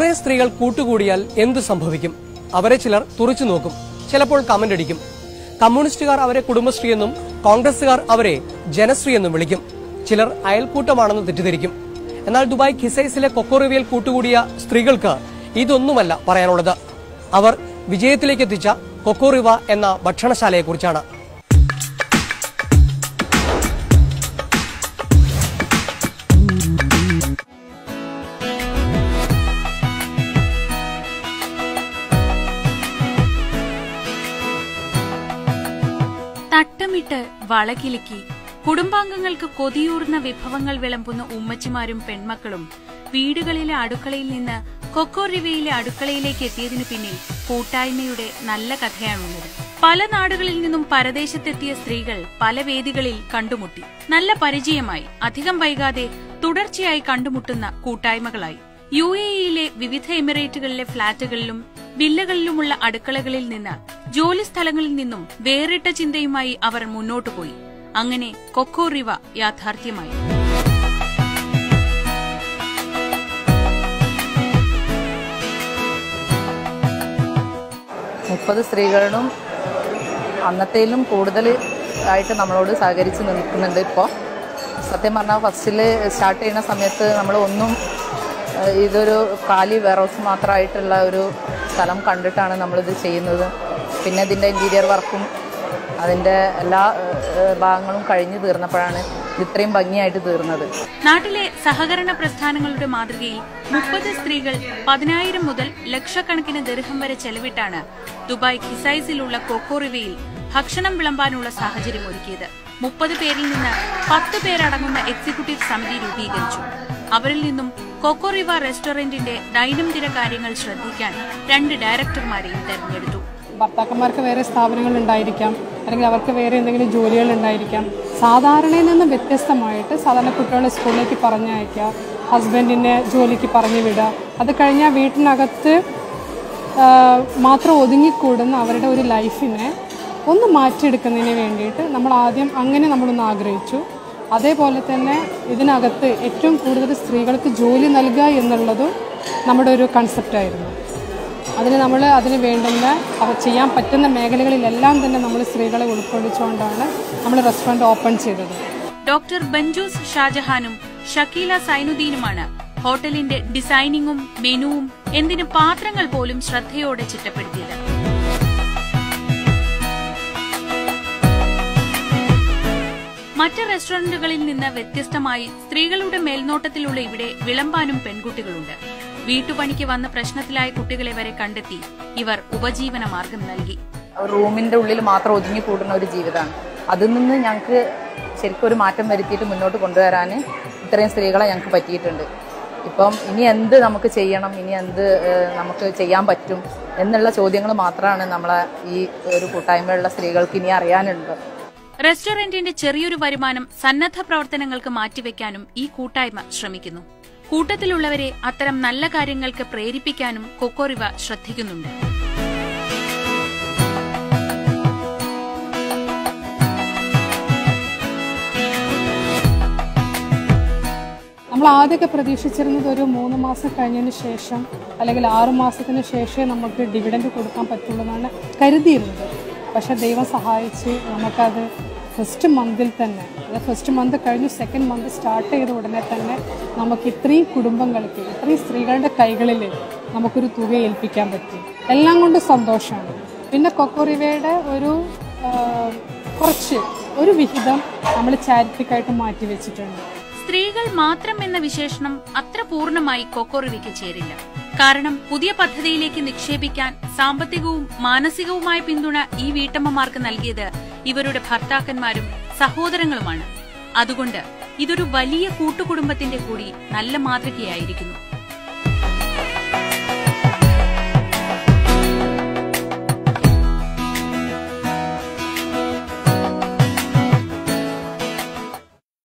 ഇത്രയും സ്ത്രീകൾ കൂട്ടുകൂടിയാൽ എന്തു സംഭവിക്കും അവരെ ചിലർ തുറച്ചു നോക്കും ചിലപ്പോൾ കമന്റ് അടിക്കും കമ്മ്യൂണിസ്റ്റുകാർ അവരെ കുടുംബശ്രീ എന്നും കോൺഗ്രസുകാർ അവരെ ജനശ്രീ എന്നും വിളിക്കും ചിലർ അയൽക്കൂട്ടമാണെന്ന് തെറ്റിദ്ധരിക്കും എന്നാൽ ദുബായ് ഖിസൈസിലെ കൊക്കോറിവിയിൽ കൂട്ടുകൂടിയ സ്ത്രീകൾക്ക് ഇതൊന്നുമല്ല പറയാനുള്ളത് അവർ വിജയത്തിലേക്ക് എത്തിച്ച കൊക്കോറിവ എന്ന ഭക്ഷണശാലയെക്കുറിച്ചാണ് തട്ടമിട്ട് വളകിലുക്കി കുടുംബാംഗങ്ങൾക്ക് കൊതിയൂർന്ന വിഭവങ്ങൾ വിളമ്പുന്ന ഉമ്മച്ചിമാരും പെൺമക്കളും വീടുകളിലെ അടുക്കളയിൽ നിന്ന് കൊക്കോറിവയിലെ അടുക്കളയിലേക്ക് എത്തിയതിനു പിന്നിൽ കൂട്ടായ്മയുടെ നല്ല കഥയാണുള്ളത് പല നാടുകളിൽ നിന്നും പരദേശത്തെത്തിയ സ്ത്രീകൾ പല വേദികളിൽ കണ്ടുമുട്ടി നല്ല പരിചയമായി അധികം വൈകാതെ തുടർച്ചയായി കണ്ടുമുട്ടുന്ന കൂട്ടായ്മകളായി യു എ ഇയിലെ വിവിധ എമിറേറ്റുകളിലെ ഫ്ളാറ്റുകളിലും വില്ലകളിലുമുള്ള അടുക്കളകളിൽ നിന്ന് ജോലി സ്ഥലങ്ങളിൽ നിന്നും വേറിട്ട ചിന്തയുമായി അവർ മുന്നോട്ടു പോയി അങ്ങനെ കൊക്കോ റിവ യാഥാർത്ഥ്യമായി മുപ്പത് സ്ത്രീകളും അന്നത്തേലും കൂടുതൽ ആയിട്ട് നമ്മളോട് സഹകരിച്ച് നിൽക്കുന്നുണ്ട് ഇപ്പോൾ സത്യം പറഞ്ഞാൽ ഫസ്റ്റിൽ സ്റ്റാർട്ട് ചെയ്യുന്ന സമയത്ത് നമ്മൾ ഒന്നും ഏഹ്, ഇതൊരു കാലി വെയർഹൗസ് മാത്രമായിട്ടുള്ള ഒരു സ്ഥലം കണ്ടിട്ടാണ് നമ്മളിത് ചെയ്യുന്നത് പിന്നെ ഇതിൻ്റെ ഇൻറ്റീരിയർ വർക്കും അതിൻ്റെ എല്ലാ ഏഹ്, ഭാഗങ്ങളും കഴിഞ്ഞ് തീർന്നപ്പോഴാണ് ഇത് ഇത്രയും ഭംഗിയായിട്ട് തീർന്നത് നാട്ടിലെ സഹകരണ പ്രസ്ഥാനങ്ങളുടെ മാതൃകയിൽ മുപ്പത് സ്ത്രീകൾ പതിനായിരം മുതൽ ലക്ഷക്കണക്കിന് ദീർഘം വരെ ചെലവിട്ടാണ് ദുബായ് ഖിസൈസിലുള്ള കൊക്കോറിവയിൽ ഭക്ഷണം വിളമ്പാനുള്ള സാഹചര്യം ഒരുക്കിയത് മുപ്പത് പേരിൽ നിന്ന് പത്ത് പേരടങ്ങുന്ന എക്സിക്യൂട്ടീവ് സമിതി രൂപീകരിച്ചു അവരിൽ നിന്നും കൊക്കോറിവ റെസ്റ്റോറന്റിന്റെ ദൈനംദിന കാര്യങ്ങൾ ശ്രദ്ധിക്കാൻ രണ്ട് ഡയറക്ടർമാരെയും തെരഞ്ഞെടുത്തു ഭർത്താക്കന്മാർക്ക് വേറെ സ്ഥാപനങ്ങൾ ഉണ്ടായിരിക്കാം അല്ലെങ്കിൽ അവർക്ക് വേറെ എന്തെങ്കിലും ജോലികൾ ഉണ്ടായിരിക്കാം സാധാരണയിൽ നിന്ന് വ്യത്യസ്തമായിട്ട് സാധാരണ കുട്ടികളെ സ്കൂളിലേക്ക് പറഞ്ഞയക്കുക ഹസ്ബൻഡിനെ ജോലിക്ക് പറഞ്ഞു വിടുക അത് കഴിഞ്ഞാൽ വീട്ടിനകത്ത് ആ, മാത്രം ഒതുങ്ങിക്കൂടുന്ന അവരുടെ ഒരു ലൈഫിനെ ഒന്ന് മാറ്റിയെടുക്കുന്നതിന് വേണ്ടിയിട്ട് നമ്മൾ ആദ്യം അങ്ങനെ നമ്മളൊന്ന് ആഗ്രഹിച്ചു അതേപോലെ തന്നെ ഇതിനകത്ത് ഏറ്റവും കൂടുതൽ സ്ത്രീകൾക്ക് ജോലി നൽകുക എന്നുള്ളതും നമ്മുടെ ഒരു കൺസെപ്റ്റായിരുന്നു അതിന് നമ്മൾ അതിന് വേണ്ടുന്ന അവർ ചെയ്യാൻ പറ്റുന്ന മേഖലകളിലെല്ലാം തന്നെ നമ്മൾ സ്ത്രീകളെ ഉൾക്കൊള്ളിച്ചുകൊണ്ടാണ് നമ്മൾ റെസ്റ്റോറൻറ്റ് ഓപ്പൺ ചെയ്തത് ഡോക്ടർ ബഞ്ജൂസ് ഷാജഹാനും ഷക്കീല സൈനുദ്ദീനുമാണ് ഹോട്ടലിന്റെ ഡിസൈനിങ്ങും മെനുവും എന്തിന് പാത്രങ്ങൾ പോലും ശ്രദ്ധയോടെ ചിട്ടപ്പെടുത്തിയത് മറ്റ് റെസ്റ്റോറന്റുകളിൽ നിന്ന് വ്യത്യസ്തമായി സ്ത്രീകളുടെ മേൽനോട്ടത്തിലുള്ള ഇവിടെ വിളമ്പാനും പെൺകുട്ടികളുണ്ട് വീട്ടുപണിക്ക് വന്ന പ്രശ്നത്തിലായ കുട്ടികളെ വരെ കണ്ടെത്തി ഇവർ ഉപജീവന മാർഗം നൽകി റൂമിൻ്റെ ഉള്ളിൽ മാത്രം ഒതുങ്ങി കൂടുന്ന ഒരു ജീവിതമാണ് അതിൽ നിന്ന് ഞങ്ങൾക്ക് ശരിക്കും ഒരു മാറ്റം വരുത്തിയിട്ട് മുന്നോട്ട് കൊണ്ടുവരാൻ ഇത്രയും സ്ത്രീകളെ ഞങ്ങൾക്ക് പറ്റിയിട്ടുണ്ട് ഇപ്പം ഇനി എന്ത് നമുക്ക് ചെയ്യണം ഇനി എന്ത് ഏഹ്, നമുക്ക് ചെയ്യാൻ പറ്റും എന്നുള്ള ചോദ്യങ്ങൾ മാത്രമാണ് നമ്മളെ ഈ ഒരു കൂട്ടായ്മയുള്ള സ്ത്രീകൾക്ക് ഇനി അറിയാനുള്ളത് റെസ്റ്റോറന്റിന്റെ ചെറിയൊരു വരുമാനം സന്നദ്ധ പ്രവർത്തനങ്ങൾക്ക് മാറ്റിവെക്കാനും ഈ കൂട്ടായ്മ ശ്രമിക്കുന്നു കൂട്ടത്തിലുള്ളവരെ അത്തരം നല്ല കാര്യങ്ങൾക്ക് പ്രേരിപ്പിക്കാനും കൊക്കോറിവ ശ്രദ്ധിക്കുന്നുണ്ട് നമ്മൾ ആദ്യമൊക്കെ പ്രതീക്ഷിച്ചിരുന്നത് ഒരു മൂന്ന് മാസം കഴിഞ്ഞതിന് ശേഷം അല്ലെങ്കിൽ ആറ് മാസത്തിന് ശേഷമേ നമുക്ക് ഡിവിഡൻഡ് കൊടുക്കാൻ പറ്റുള്ളൂ എന്നാണ് കരുതിയിരുന്നത് പക്ഷേ ദൈവം സഹായിച്ച് നമുക്കത് ഫസ്റ്റ് മന്തിൽ തന്നെ അത് ഫസ്റ്റ് മന്ത് കഴിഞ്ഞു സെക്കൻഡ് മന്ത് സ്റ്റാർട്ട് ചെയ്ത ഉടനെ തന്നെ നമുക്ക് ഇത്രയും കുടുംബങ്ങൾക്ക് ഇത്രയും സ്ത്രീകളുടെ കൈകളിൽ നമുക്കൊരു തുക ഏൽപ്പിക്കാൻ പറ്റി എല്ലാം കൊണ്ടും സന്തോഷമാണ് പിന്നെ കൊക്കോറിവയുടെ ഒരു ആ, കുറച്ച് ഒരു വിഹിതം നമ്മൾ ചാരിറ്റിക്കായിട്ട് മാറ്റി വെച്ചിട്ടുണ്ട് സ്ത്രീകൾ മാത്രം എന്ന വിശേഷണം അത്ര പൂർണ്ണമായി കൊക്കോറിവയ്ക്ക് ചേരില്ല കാരണം പുതിയ പദ്ധതിയിലേക്ക് നിക്ഷേപിക്കാൻ സാമ്പത്തികവും മാനസികവുമായ പിന്തുണ ഈ വീട്ടമ്മമാർക്ക് നൽകിയത് ഇവരുടെ ഭർത്താക്കന്മാരും സഹോദരങ്ങളുമാണ് അതുകൊണ്ട് ഇതൊരു വലിയ കൂട്ടുകുടുംബത്തിന്റെ കൂടി നല്ല മാതൃകയായിരിക്കുന്നു